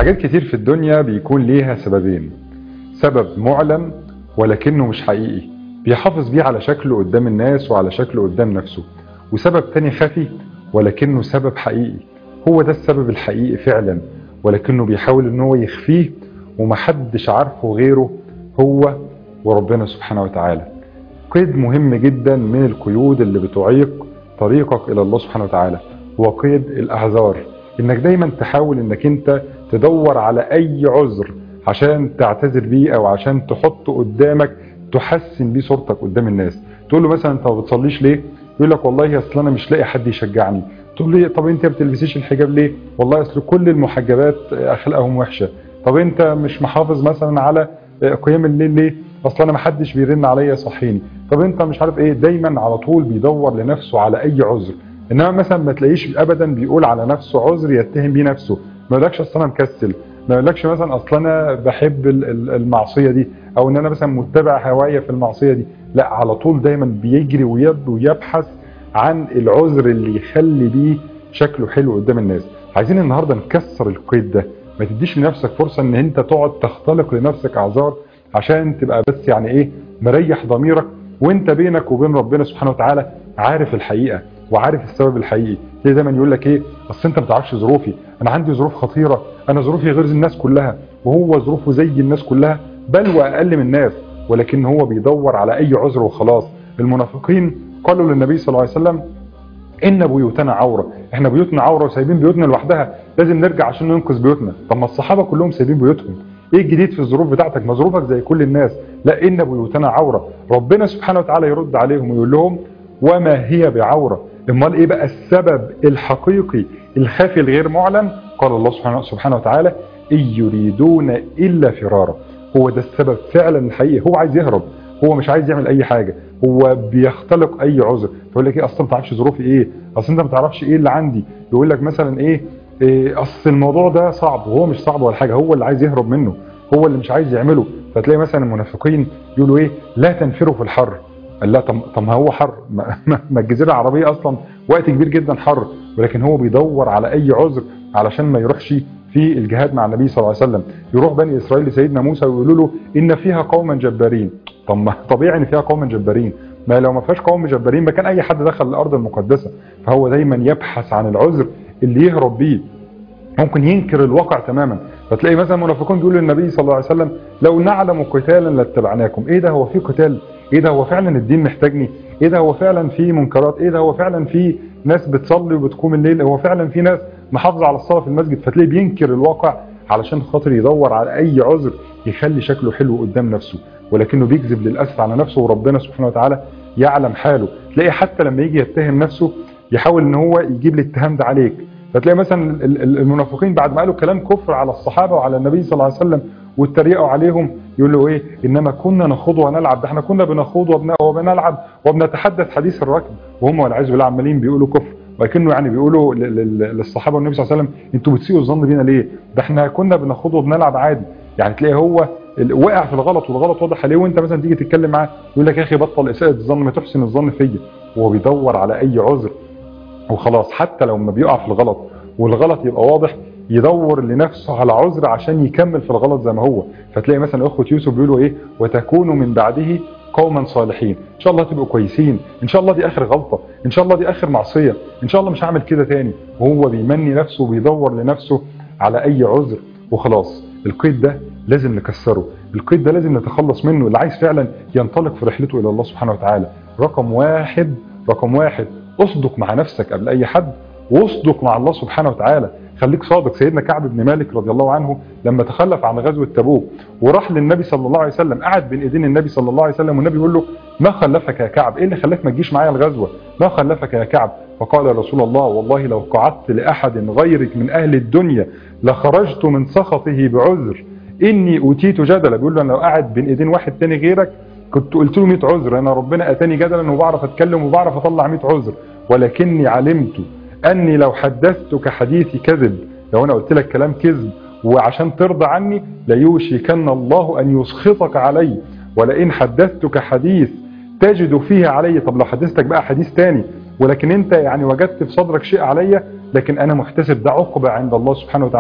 حاجات كتير في الدنيا بيكون ليها سببين سبب معلن ولكنه مش حقيقي بيحافظ بيه على شكله قدام الناس وعلى شكله قدام نفسه وسبب تاني خفي ولكنه سبب حقيقي هو ده السبب الحقيقي فعلا ولكنه بيحاول ان هو يخفيه ومحدش عارفه غيره هو وربنا سبحانه وتعالى قيد مهم جدا من القيود اللي بتعيق طريقك الى الله سبحانه وتعالى هو قيد الاعذار انك دايما تحاول انك انت تدور على اي عذر عشان تعتذر بيه او عشان تحطه قدامك تحسن بيه صورتك قدام الناس تقول له مثلا انت ما بتصليش ليه يقول لك والله اصل انا مش لاقي حد يشجعني تقول له طب انت ما بتلبسيش الحجاب ليه والله اصل كل المحجبات اخلاقهم وحشه طب انت مش محافظ مثلا على قيام الليل ليه اصل انا ما حدش بيرن عليا يصحيني طب انت مش عارف ايه دايما على طول بيدور لنفسه على اي عذر انما مثلا ما تلاقيش ابدا بيقول على نفسه عذر يتهم بيه نفسه ما يقولكش اصل انا مكسل ما يقولكش مثلا اصل انا بحب المعصيه دي او ان انا مثلا متبع هوايه في المعصيه دي لا على طول دايما بيجري ويبحث عن العذر اللي يخلي بيه شكله حلو قدام الناس عايزين النهارده نكسر القيد ده ما تديش لنفسك فرصه ان انت تقعد تختلق لنفسك اعذار عشان تبقى بس يعني ايه مريح ضميرك وانت بينك وبين ربنا سبحانه وتعالى عارف الحقيقه وعارف السبب الحقيقي زي دايما يقول لك ايه اصل انت ما تعرفش ظروفي انا عندي ظروف خطيره انا ظروفي غير الناس كلها وهو ظروفه زي الناس كلها بل واقل من الناس ولكن هو بيدور على اي عذر وخلاص المنافقين قالوا للنبي صلى الله عليه وسلم ان بيوتنا عوره احنا بيوتنا عوره وسايبين بيوتنا لوحدها لازم نرجع عشان ننقذ بيوتنا طب ما الصحابه كلهم سايبين بيوتهم ايه الجديد في الظروف بتاعتك ما ظروفك زي كل الناس لا ان بيوتنا عوره ربنا سبحانه وتعالى يرد عليهم ويقول لهم وما هي بعوره امال ايه بقى السبب الحقيقي الخافي الغير معلن قال الله سبحانه, سبحانه وتعالى ان يريدون الا فرارا هو ده السبب فعلا الحقيقي هو عايز يهرب هو مش عايز يعمل اي حاجه هو بيختلق اي عذر فيقول لك ايه اصلا ما تعرفش ظروفي ايه اصل انت ما تعرفش ايه اللي عندي يقول لك مثلا ايه, إيه اصل الموضوع ده صعب وهو مش صعب ولا حاجه هو اللي عايز يهرب منه هو اللي مش عايز يعمله فتلاقي مثلا المنافقين يقولوا ايه لا تنفروا في الحر قال لا طب طب ما هو حر ما, ما الجزيره العربيه اصلا وقت كبير جدا حر ولكن هو بيدور على اي عذر علشان ما يروحش في الجهاد مع النبي صلى الله عليه وسلم يروح بني اسرائيل لسيدنا موسى ويقولوا له ان فيها قوما جبارين طب ما طبيعي ان فيها قوما جبارين ما لو ما فيهاش قوم جبارين ما كان اي حد دخل الارض المقدسه فهو دايما يبحث عن العذر اللي يهرب بيه ممكن ينكر الواقع تماما فتلاقي مثلا المنافقون بيقولوا للنبي صلى الله عليه وسلم لو نعلم قتالا لاتبعناكم ايه ده هو في قتال ايه ده هو فعلا الدين محتاجني ايه ده هو فعلا في منكرات ايه ده هو فعلا في ناس بتصلي وبتقوم الليل هو فعلا في ناس محافظه على الصلاه في المسجد فتلاقيه بينكر الواقع علشان خاطر يدور على اي عذر يخلي شكله حلو قدام نفسه ولكنه بيكذب للاسف على نفسه وربنا سبحانه وتعالى يعلم حاله تلاقي حتى لما يجي يتهم نفسه يحاول ان هو يجيب الاتهام ده عليك فتلاقي مثلا المنافقين بعد ما قالوا كلام كفر على الصحابه وعلى النبي صلى الله عليه وسلم واتريقوا عليهم يقول له ايه انما كنا نخوض ونلعب ده احنا كنا بنخوض وبنلعب وبنتحدث حديث الركب وهم والعياذ بالله عمالين بيقولوا كفر ولكنه يعني بيقولوا للصحابه والنبي صلى الله عليه وسلم انتوا بتسيئوا الظن بينا ليه؟ ده احنا كنا بنخوض وبنلعب عادي يعني تلاقي هو وقع في الغلط والغلط واضح عليه وانت مثلا تيجي تتكلم معاه يقول لك يا اخي بطل اساءه الظن ما تحسن الظن فيا وهو بيدور على اي عذر وخلاص حتى لو ما بيقع في الغلط والغلط يبقى واضح يدور لنفسه على عذر عشان يكمل في الغلط زي ما هو فتلاقي مثلا اخوه يوسف بيقولوا ايه وتكونوا من بعده قوما صالحين ان شاء الله تبقوا كويسين ان شاء الله دي اخر غلطه ان شاء الله دي اخر معصيه ان شاء الله مش هعمل كده تاني وهو بيمني نفسه وبيدور لنفسه على اي عذر وخلاص القيد ده لازم نكسره القيد ده لازم نتخلص منه اللي عايز فعلا ينطلق في رحلته الى الله سبحانه وتعالى رقم واحد رقم واحد اصدق مع نفسك قبل اي حد واصدق مع الله سبحانه وتعالى خليك صادق سيدنا كعب بن مالك رضي الله عنه لما تخلف عن غزوة تبوك وراح للنبي صلى الله عليه وسلم قعد بين ايدين النبي صلى الله عليه وسلم والنبي يقول له ما خلفك يا كعب ايه اللي خلاك ما تجيش معايا الغزوة ما خلفك يا كعب فقال يا رسول الله والله لو قعدت لأحد غيرك من أهل الدنيا لخرجت من سخطه بعذر إني أوتيت جدلا بيقول له أنا لو قاعد بين ايدين واحد تاني غيرك كنت قلت له 100 عذر أنا ربنا أتاني جدلا وبعرف أتكلم وبعرف أطلع 100 عذر ولكني علمت أني لو حدثتك حديثي كذب لو أنا قلت لك كلام كذب وعشان ترضى عني ليوشكن الله أن يسخطك علي ولئن حدثتك حديث تجد فيه علي طب لو حدثتك بقى حديث تاني ولكن انت يعني وجدت في صدرك شيء عليا لكن انا محتسب ده عقبة عند الله سبحانه وتعالى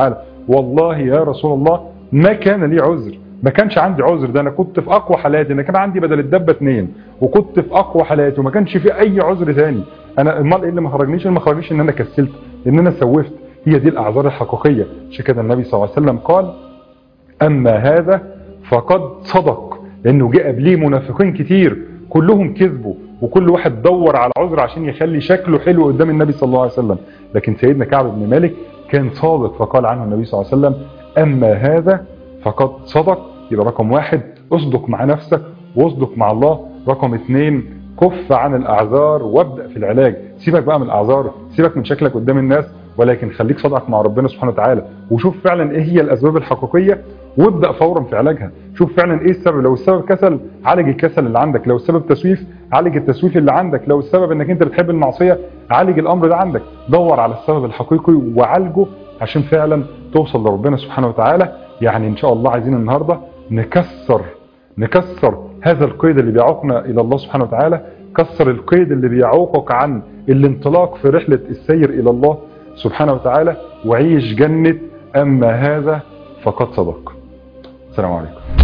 والله يا رسول الله ما كان لي عذر ما كانش عندي عذر ده انا كنت في اقوى حالاتي انا كان عندي بدل الدبه اتنين وكنت في اقوى حالاتي وما كانش في اي عذر ثاني انا امال ايه اللي ما خرجنيش اللي ما خرجنيش ان انا كسلت ان انا سوفت هي دي الاعذار الحقيقيه عشان كده النبي صلى الله عليه وسلم قال اما هذا فقد صدق لانه جاء قبليه منافقين كتير كلهم كذبوا وكل واحد دور على عذر عشان يخلي شكله حلو قدام النبي صلى الله عليه وسلم لكن سيدنا كعب بن مالك كان صادق فقال عنه النبي صلى الله عليه وسلم اما هذا فقد صدق يبقى رقم واحد اصدق مع نفسك واصدق مع الله رقم اثنين كف عن الاعذار وابدا في العلاج سيبك بقى من الاعذار سيبك من شكلك قدام الناس ولكن خليك صادق مع ربنا سبحانه وتعالى وشوف فعلا ايه هي الاسباب الحقيقيه وابدا فورا في علاجها شوف فعلا ايه السبب لو السبب كسل عالج الكسل اللي عندك لو السبب تسويف عالج التسويف اللي عندك لو السبب انك انت بتحب المعصيه عالج الامر ده عندك دور على السبب الحقيقي وعالجه عشان فعلا توصل لربنا سبحانه وتعالى يعني ان شاء الله عايزين النهارده نكسر نكسر هذا القيد اللي بيعوقنا الى الله سبحانه وتعالى كسر القيد اللي بيعوقك عن الانطلاق في رحله السير الى الله سبحانه وتعالى وعيش جنه اما هذا فقد صدق السلام عليكم